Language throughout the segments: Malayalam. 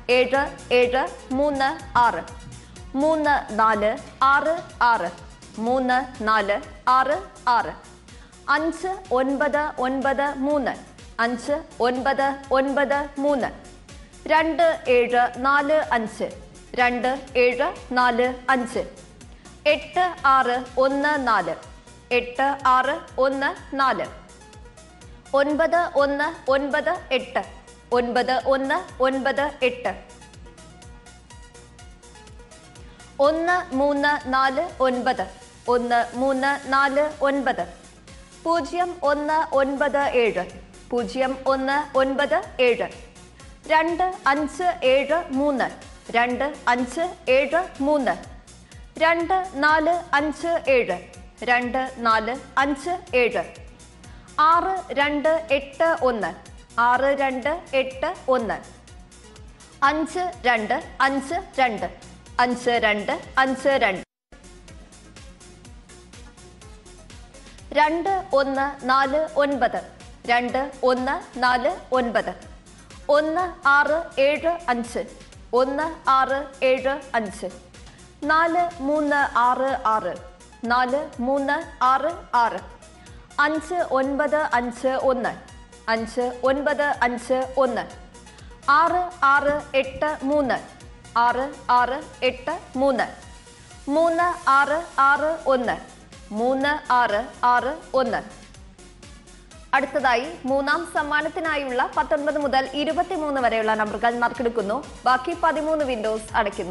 ഏഴ് ഏഴ് മൂന്ന് ആറ് മൂന്ന് നാല് ആറ് ആറ് മൂന്ന് നാല് ആറ് ആറ് അഞ്ച് ഒൻപത് ഒൻപത് മൂന്ന് അഞ്ച് ഒൻപത് ഒൻപത് മൂന്ന് രണ്ട് ഏഴ് നാല് അഞ്ച് രണ്ട് ഏഴ് നാല് അഞ്ച് എട്ട് ആറ് ഒന്ന് നാല് എട്ട് ആറ് ഒന്ന് നാല് ഒൻപത് ഒന്ന് ഒൻപത് എട്ട് ഒൻപത് ഒന്ന് ഒൻപത് എട്ട് ഒന്ന് മൂന്ന് നാല് ഒൻപത് ഒന്ന് മൂന്ന് നാല് ഒൻപത് പൂജ്യം ഒന്ന് ഒൻപത് ഏഴ് പൂജ്യം ഒന്ന് ഒൻപത് ഏഴ് രണ്ട് അഞ്ച് ഏഴ് മൂന്ന് രണ്ട് അഞ്ച് ഏഴ് മൂന്ന് രണ്ട് നാല് അഞ്ച് ഏഴ് രണ്ട് നാല് അഞ്ച് ഏഴ് ആറ് രണ്ട് എട്ട് ഒന്ന് ആറ് രണ്ട് എട്ട് ഒന്ന് അഞ്ച് രണ്ട് അഞ്ച് രണ്ട് അഞ്ച് രണ്ട് അഞ്ച് രണ്ട് രണ്ട് ഒന്ന് നാല് ഒൻപത് രണ്ട് ഒന്ന് നാല് ഒൻപത് ഒന്ന് ആറ് ഏഴ് അഞ്ച് ഒന്ന് ആറ് ഏഴ് അഞ്ച് നാല് മൂന്ന് ആറ് ആറ് നാല് മൂന്ന് ആറ് ആറ് അഞ്ച് ഒൻപത് അഞ്ച് ഒന്ന് അഞ്ച് ഒൻപത് അഞ്ച് ഒന്ന് ആറ് ആറ് എട്ട് മൂന്ന് ആറ് ആറ് എട്ട് മൂന്ന് മൂന്ന് ആറ് ആറ് ഒന്ന് മൂന്ന് ആറ് ആറ് ഒന്ന് അടുത്തതായി മൂന്നാം സമ്മാനത്തിനായുള്ള പത്തൊൻപത് മുതൽ ഇരുപത്തിമൂന്ന് വരെയുള്ള നമ്പറുകൾ നറുക്കെടുക്കുന്നു ബാക്കി പതിമൂന്ന് വിൻഡോസ് അടയ്ക്കുന്നു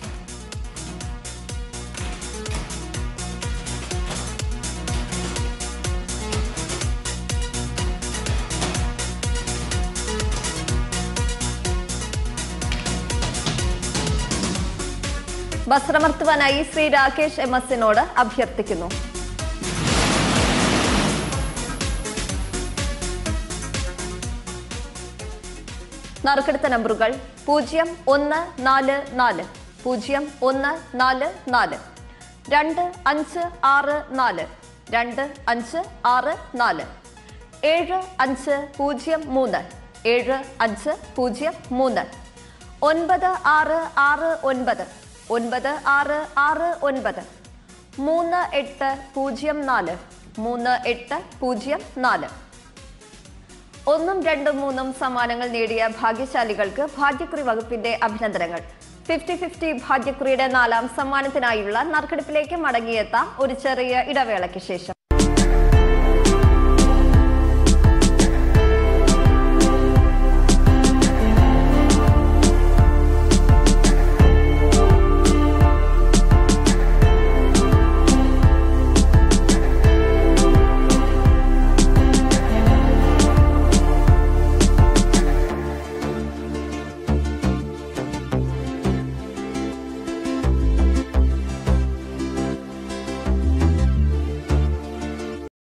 വസ്ത്രമർത്തുവാനായി ശ്രീ രാകേഷ് എം എസിനോട് അഭ്യർത്ഥിക്കുന്നു നറുക്കെടുത്ത നമ്പറുകൾ പൂജ്യം ഒന്ന് നാല് നാല് പൂജ്യം ഒന്ന് നാല് നാല് രണ്ട് അഞ്ച് ആറ് നാല് രണ്ട് അഞ്ച് ആറ് നാല് ഏഴ് അഞ്ച് പൂജ്യം മൂന്ന് ഏഴ് അഞ്ച് പൂജ്യം മൂന്ന് ഒൻപത് ആറ് ആറ് ഒൻപത് ഒൻപത് ആറ് ആറ് ഒൻപത് മൂന്ന് എട്ട് പൂജ്യം നാല് മൂന്ന് എട്ട് പൂജ്യം നാല് ഒന്നും രണ്ടും മൂന്നും സമ്മാനങ്ങൾ നേടിയ ഭാഗ്യശാലികൾക്ക് ഭാഗ്യക്കുറി വകുപ്പിന്റെ അഭിനന്ദനങ്ങൾ ഫിഫ്റ്റി ഫിഫ്റ്റി ഭാഗ്യക്കുറിയുടെ നാലാം സമ്മാനത്തിനായുള്ള നറുക്കെടുപ്പിലേക്ക് മടങ്ങിയെത്താം ഒരു ചെറിയ ഇടവേളയ്ക്ക് ശേഷം